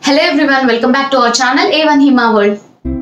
hello everyone welcome back to our channel A one Hima world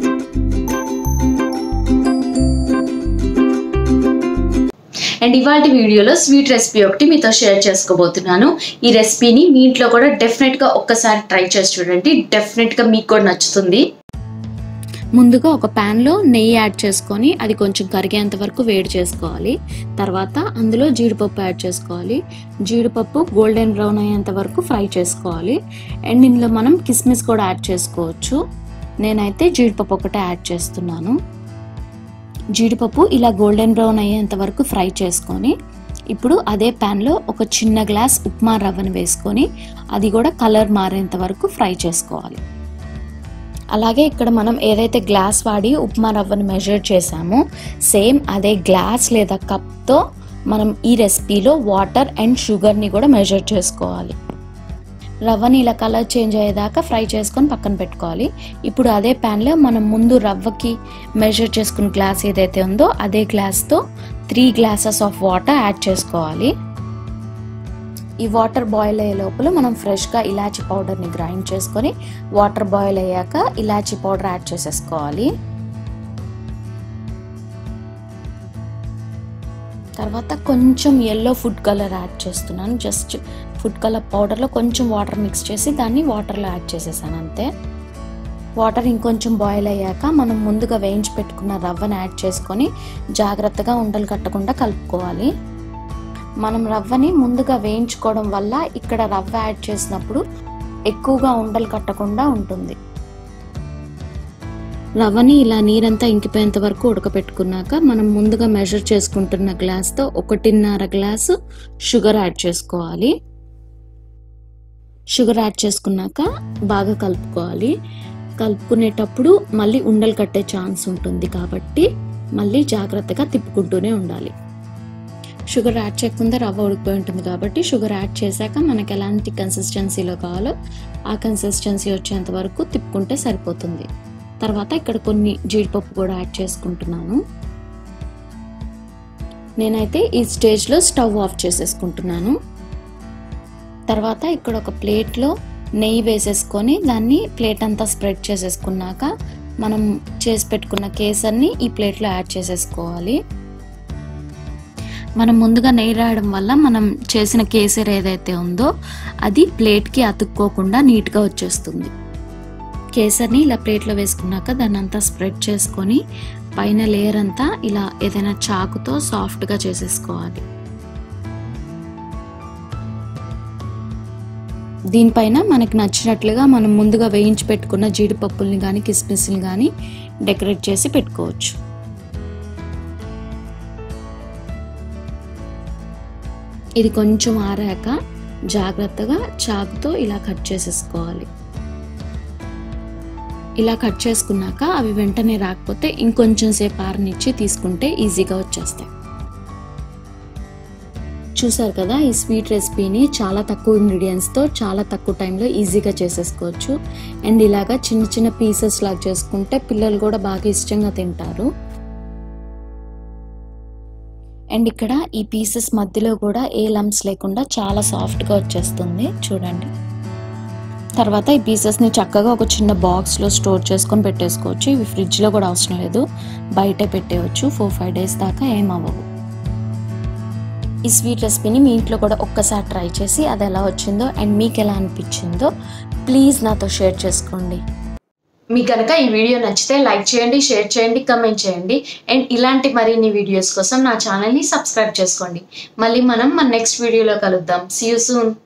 and ఇవాళ వీడియోలో sweet recipe ఒకటి మీతో share చేసుకోబోతున్నాను ఈ రెసిపీని మీ ఇంట్లో కూడా డెఫినెట్గా ఒక్కసారి ట్రై చేసి చూడండి డెఫినెట్గా మీకు కూడా నచ్చుతుంది ముందుగా ఒక ప్యాన్లో నెయ్యి యాడ్ చేసుకొని అది కొంచెం కరిగేంత వరకు వేడి చేసుకోవాలి తర్వాత అందులో జీడిపప్పు యాడ్ చేసుకోవాలి జీడిపప్పు గోల్డెన్ బ్రౌన్ అయ్యేంత వరకు ఫ్రై చేసుకోవాలి అండ్ ఇందులో మనం కిస్మిస్ కూడా యాడ్ చేసుకోవచ్చు నేనైతే జీడిపప్పు ఒకటే యాడ్ చేస్తున్నాను జీడిపప్పు ఇలా గోల్డెన్ బ్రౌన్ అయ్యేంత వరకు ఫ్రై చేసుకొని ఇప్పుడు అదే ప్యాన్లో ఒక చిన్న గ్లాస్ ఉప్మా రవ్వను వేసుకొని అది కూడా కలర్ మారేంత వరకు ఫ్రై చేసుకోవాలి అలాగే ఇక్కడ మనం ఏదైతే గ్లాస్ వాడి ఉప్మా రవ్వను మెజర్ చేసామో సేమ్ అదే గ్లాస్ లేదా కప్తో మనం ఈ రెసిపీలో వాటర్ అండ్ షుగర్ని కూడా మెజర్ చేసుకోవాలి రవ్వని ఇలా కలర్ చేంజ్ అయ్యేదాకా ఫ్రై చేసుకొని పక్కన పెట్టుకోవాలి ఇప్పుడు అదే ప్యాన్లో మనం ముందు రవ్వకి మెజర్ చేసుకున్న గ్లాస్ ఏదైతే ఉందో అదే గ్లాస్తో three glasses of water add చేసుకోవాలి ఈ వాటర్ బాయిల్ అయ్యే లోపల మనం ఫ్రెష్గా ఇలాచీ పౌడర్ని గ్రైండ్ చేసుకొని వాటర్ బాయిల్ అయ్యాక ఇలాచీ పౌడర్ యాడ్ చేసేసుకోవాలి తర్వాత కొంచెం ఎల్లో ఫుడ్ కలర్ యాడ్ చేస్తున్నాను జస్ట్ ఫుడ్ కలర్ పౌడర్లో కొంచెం వాటర్ మిక్స్ చేసి దాన్ని వాటర్లో యాడ్ చేసేసాను అంతే వాటర్ ఇంకొంచెం బాయిల్ అయ్యాక మనం ముందుగా వేయించి పెట్టుకున్న రవ్వను యాడ్ చేసుకొని జాగ్రత్తగా ఉండలు కట్టకుండా కలుపుకోవాలి మనం రవ్వని ముందుగా వేయించుకోవడం వల్ల ఇక్కడ రవ్వ యాడ్ చేసినప్పుడు ఎక్కువగా ఉండలు కట్టకుండా ఉంటుంది రవ్వని ఇలా నీరంతా ఇంకిపోయేంత వరకు ఉడకపెట్టుకున్నాక మనం ముందుగా మెజర్ చేసుకుంటున్న గ్లాస్తో ఒకటిన్నర గ్లాసు షుగర్ యాడ్ చేసుకోవాలి షుగర్ యాడ్ చేసుకున్నాక బాగా కలుపుకోవాలి కలుపుకునేటప్పుడు మళ్ళీ ఉండలు కట్టే ఛాన్స్ ఉంటుంది కాబట్టి మళ్ళీ జాగ్రత్తగా తిప్పుకుంటూనే ఉండాలి షుగర్ యాడ్ చేయకుండా రవ్వ ఉడికిపోయి ఉంటుంది కాబట్టి షుగర్ యాడ్ చేశాక మనకి ఎలాంటి కన్సిస్టెన్సీలో కావాలో ఆ కన్సిస్టెన్సీ వచ్చేంత వరకు తిప్పుకుంటే సరిపోతుంది తర్వాత ఇక్కడ కొన్ని జీడిపప్పు కూడా యాడ్ చేసుకుంటున్నాను నేనైతే ఈ స్టేజ్లో స్టవ్ ఆఫ్ చేసేసుకుంటున్నాను తర్వాత ఇక్కడ ఒక ప్లేట్లో నెయ్యి వేసేసుకొని దాన్ని ప్లేట్ అంతా స్ప్రెడ్ చేసేసుకున్నాక మనం చేసి పెట్టుకున్న కేసర్ని ఈ ప్లేట్లో యాడ్ చేసేసుకోవాలి మనం ముందుగా నెయ్యి రాయడం వల్ల మనం చేసిన కేసర్ ఏదైతే ఉందో అది ప్లేట్కి అతుక్కోకుండా నీట్గా వచ్చేస్తుంది కేసర్ని ఇలా ప్లేట్లో వేసుకున్నాక దాన్ని అంతా స్ప్రెడ్ చేసుకొని పైన లేయర్ అంతా ఇలా ఏదైనా చాకుతో సాఫ్ట్గా చేసేసుకోవాలి దీనిపైన మనకి నచ్చినట్లుగా మనం ముందుగా వేయించి పెట్టుకున్న జీడిపప్పుల్ని కానీ కిస్మిస్ని కానీ డెకరేట్ చేసి పెట్టుకోవచ్చు ఇది కొంచెం ఆరాక జాగ్రత్తగా చాకుతో ఇలా కట్ చేసేసుకోవాలి ఇలా కట్ చేసుకున్నాక అవి వెంటనే రాకపోతే ఇంకొంచెం సేపు ఆరనిచ్చి తీసుకుంటే ఈజీగా వచ్చేస్తాయి చూసారు కదా ఈ స్వీట్ రెసిపీని చాలా తక్కువ ఇంగ్రీడియంట్స్తో చాలా తక్కువ టైంలో ఈజీగా చేసేసుకోవచ్చు అండ్ ఇలాగా చిన్న చిన్న పీసెస్ లాగా చేసుకుంటే పిల్లలు కూడా బాగా ఇష్టంగా తింటారు అండ్ ఇక్కడ ఈ పీసెస్ మధ్యలో కూడా ఏ లంప్స్ లేకుండా చాలా సాఫ్ట్గా వచ్చేస్తుంది చూడండి తర్వాత ఈ పీసెస్ని చక్కగా ఒక చిన్న బాక్స్లో స్టోర్ చేసుకొని పెట్టేసుకోవచ్చు ఇవి ఫ్రిడ్జ్లో కూడా అవసరం లేదు బయటే పెట్టేయచ్చు ఫోర్ ఫైవ్ డేస్ దాకా ఏం అవ్వవు ఈ స్వీట్ రెసిపీని మీ ఇంట్లో కూడా ఒక్కసారి ట్రై చేసి అది ఎలా వచ్చిందో అండ్ మీకు ఎలా అనిపించిందో ప్లీజ్ నాతో షేర్ చేసుకోండి మీకు కనుక ఈ వీడియో నచ్చితే లైక్ చేయండి షేర్ చేయండి కమెంట్ చేయండి అండ్ ఇలాంటి మరిన్ని వీడియోస్ కోసం నా ఛానల్ని సబ్స్క్రైబ్ చేసుకోండి మళ్ళీ మనం మన నెక్స్ట్ వీడియోలో కలుద్దాం సీ యూ సూన్